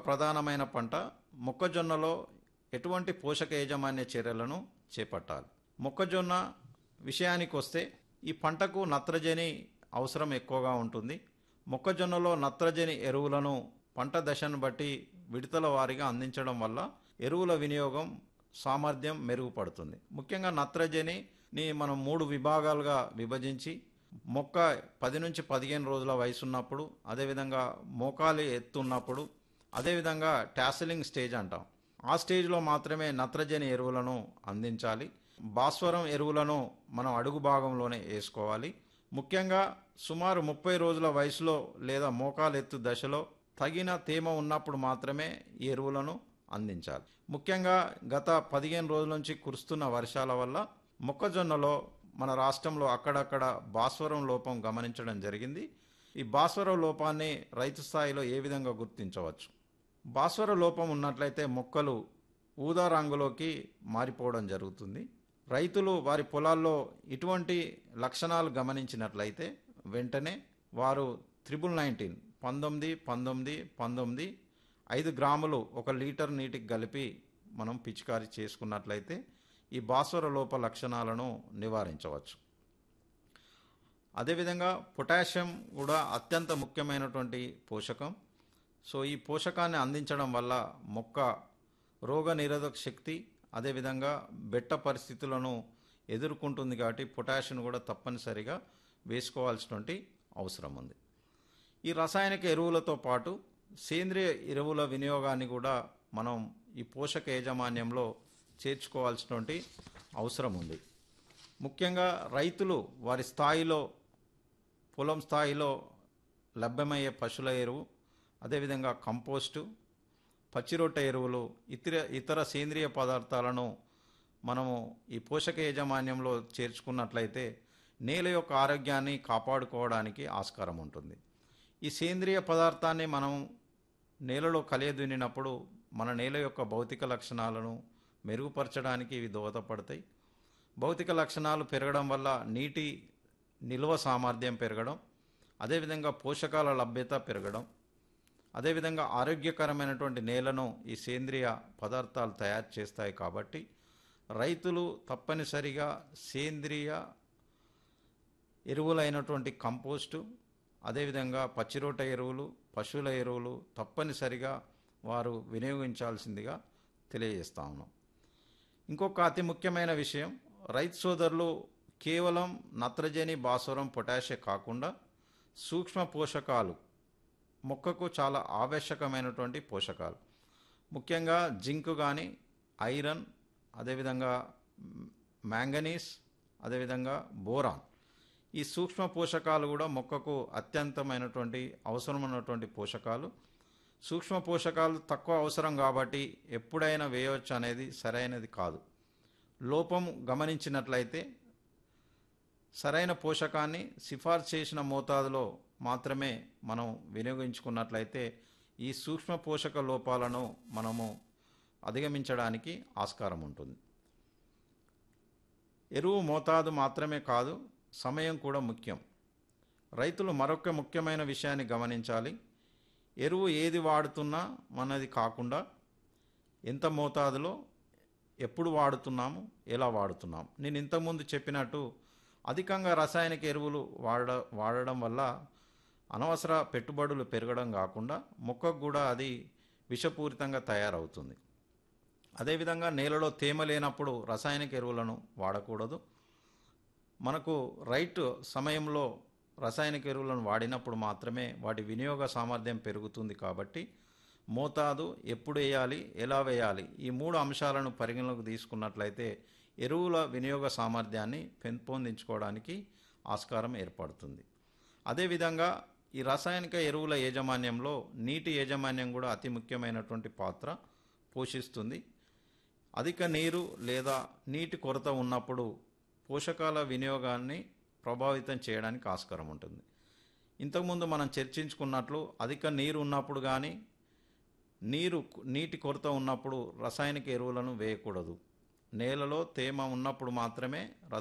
ప్రధానమైన పంట మొక్కజొన్నలో ఎటువంటి పోషక యాజమాన్య చర్యలను చేపట్టాలి మొక్కజొన్న విషయానికి వస్తే ఈ పంటకు నత్రజని అవసరం ఎక్కువగా ఉంటుంది మొక్కజొన్నలో నత్రజని ఎరువులను పంట దశను బట్టి విడతల వారీగా అందించడం వల్ల ఎరువుల వినియోగం సామర్థ్యం మెరుగుపడుతుంది ముఖ్యంగా నత్రజనిని మనం మూడు విభాగాలుగా విభజించి మొక్క పది నుంచి పదిహేను రోజుల వయసు ఉన్నప్పుడు అదేవిధంగా మోకాలి ఎత్తున్నప్పుడు అదేవిధంగా టాసిలింగ్ స్టేజ్ అంటాం ఆ స్టేజ్లో మాత్రమే నత్రజని ఎరువులను అందించాలి భాస్వరం ఎరువులను మనం అడుగు భాగంలోనే వేసుకోవాలి ముఖ్యంగా సుమారు ముప్పై రోజుల వయసులో లేదా మోకాలెత్తు దశలో తగిన తేమ ఉన్నప్పుడు మాత్రమే ఈ ఎరువులను అందించాలి ముఖ్యంగా గత పదిహేను రోజుల నుంచి కురుస్తున్న వర్షాల వల్ల మొక్కజొన్నలో మన రాష్ట్రంలో అక్కడక్కడ భాస్వరం లోపం గమనించడం జరిగింది ఈ భాస్వర లోపాన్ని రైతు స్థాయిలో ఏ విధంగా గుర్తించవచ్చు భాస్వర లోపం ఉన్నట్లయితే మొక్కలు ఊదా రంగులోకి మారిపోవడం జరుగుతుంది రైతులు వారి పొలాల్లో ఇటువంటి లక్షణాలు గమనించినట్లయితే వెంటనే వారు త్రిబుల్ నైన్టీన్ పంతొమ్మిది పంతొమ్మిది పంతొమ్మిది ఐదు గ్రాములు ఒక లీటర్ నీటికి కలిపి మనం పిచికారీ చేసుకున్నట్లయితే ఈ భాస్వర లోప లక్షణాలను నివారించవచ్చు అదేవిధంగా పొటాషియం కూడా అత్యంత ముఖ్యమైనటువంటి పోషకం సో ఈ పోషకాన్ని అందించడం వల్ల మొక్క రోగ నిరోధక శక్తి అదేవిధంగా బెట్ట పరిస్థితులను ఎదుర్కొంటుంది కాబట్టి పొటాషియం కూడా తప్పనిసరిగా వేసుకోవాల్సినటువంటి అవసరం ఉంది ఈ రసాయనిక ఎరువులతో పాటు సేంద్రియ ఎరువుల వినియోగాన్ని కూడా మనం ఈ పోషక యాజమాన్యంలో చేర్చుకోవాల్సినటువంటి అవసరం ఉంది ముఖ్యంగా రైతులు వారి స్థాయిలో పొలం స్థాయిలో లభ్యమయ్యే పశువుల ఎరువు అదేవిధంగా కంపోస్టు పచ్చిరొట్ట ఎరువులు ఇతర ఇతర సేంద్రియ పదార్థాలను మనము ఈ పోషక యాజమాన్యంలో చేర్చుకున్నట్లయితే నేల యొక్క ఆరోగ్యాన్ని కాపాడుకోవడానికి ఆస్కారం ఉంటుంది ఈ సేంద్రియ పదార్థాన్ని మనం నేలలో కలియదున్నినప్పుడు మన నేల యొక్క భౌతిక లక్షణాలను మెరుగుపరచడానికి ఇవి దోహదపడతాయి భౌతిక లక్షణాలు పెరగడం వల్ల నీటి నిల్వ సామర్థ్యం పెరగడం అదేవిధంగా పోషకాల లభ్యత పెరగడం అదేవిధంగా ఆరోగ్యకరమైనటువంటి నేలను ఈ సేంద్రియ పదార్థాలు తయారు చేస్తాయి కాబట్టి రైతులు తప్పనిసరిగా సేంద్రియ ఎరువులైనటువంటి కంపోస్టు అదేవిధంగా పచ్చిరోట ఎరువులు పశువుల ఎరువులు తప్పనిసరిగా వారు వినియోగించాల్సిందిగా తెలియజేస్తా ఉన్నాం ఇంకొక అతి ముఖ్యమైన విషయం రైతు సోదరులు కేవలం నత్రజని భాస్వరం పొటాషియం కాకుండా సూక్ష్మ పోషకాలు మొక్కకు చాలా ఆవశ్యకమైనటువంటి పోషకాలు ముఖ్యంగా జింక్ కానీ ఐరన్ అదేవిధంగా మ్యాంగనీస్ అదేవిధంగా బోరాన్ ఈ సూక్ష్మ పోషకాలు కూడా మొక్కకు అత్యంతమైనటువంటి అవసరమైనటువంటి పోషకాలు సూక్ష్మ పోషకాలు తక్కువ అవసరం కాబట్టి ఎప్పుడైనా వేయవచ్చు అనేది సరైనది కాదు లోపం గమనించినట్లయితే సరైన పోషకాన్ని సిఫార్సు చేసిన మోతాదులో మాత్రమే మనం వినియోగించుకున్నట్లయితే ఈ సూక్ష్మ పోషక లోపాలను మనము అధిగమించడానికి ఆస్కారం ఉంటుంది ఎరువు మోతాదు మాత్రమే కాదు సమయం కూడా ముఖ్యం రైతులు మరొక ముఖ్యమైన విషయాన్ని గమనించాలి ఎరువు ఏది వాడుతున్నా మనది కాకుండా ఎంత మోతాదులో ఎప్పుడు వాడుతున్నాము ఎలా వాడుతున్నాము నేను ఇంతకుముందు చెప్పినట్టు అధికంగా రసాయనిక ఎరువులు వాడ వాడడం వల్ల అనవసర పెట్టుబడులు పెరగడం కాకుండా మొక్కకు కూడా అది విషపూరితంగా తయారవుతుంది అదేవిధంగా నేలలో తేమ లేనప్పుడు రసాయనిక ఎరువులను వాడకూడదు మనకు రైట్ సమయంలో రసాయనిక ఎరువులను వాడినప్పుడు మాత్రమే వాటి వినియోగ సామర్థ్యం పెరుగుతుంది కాబట్టి మోతాదు ఎప్పుడు వేయాలి ఎలా వేయాలి ఈ మూడు అంశాలను పరిగణలోకి తీసుకున్నట్లయితే ఎరువుల వినియోగ సామర్థ్యాన్ని పెంపొందించుకోవడానికి ఆస్కారం ఏర్పడుతుంది అదేవిధంగా ఈ రసాయనిక ఎరువుల యాజమాన్యంలో నీటి యాజమాన్యం కూడా అతి ముఖ్యమైనటువంటి పాత్ర పోషిస్తుంది అధిక నీరు లేదా నీటి కొరత ఉన్నప్పుడు పోషకాల వినియోగాన్ని ప్రభావితం చేయడానికి ఆస్కారం ఉంటుంది ఇంతకుముందు మనం చర్చించుకున్నట్లు అధిక నీరు ఉన్నప్పుడు కానీ నీరు నీటి కొరత ఉన్నప్పుడు రసాయనిక ఎరువులను వేయకూడదు నేలలో తేమ ఉన్నప్పుడు మాత్రమే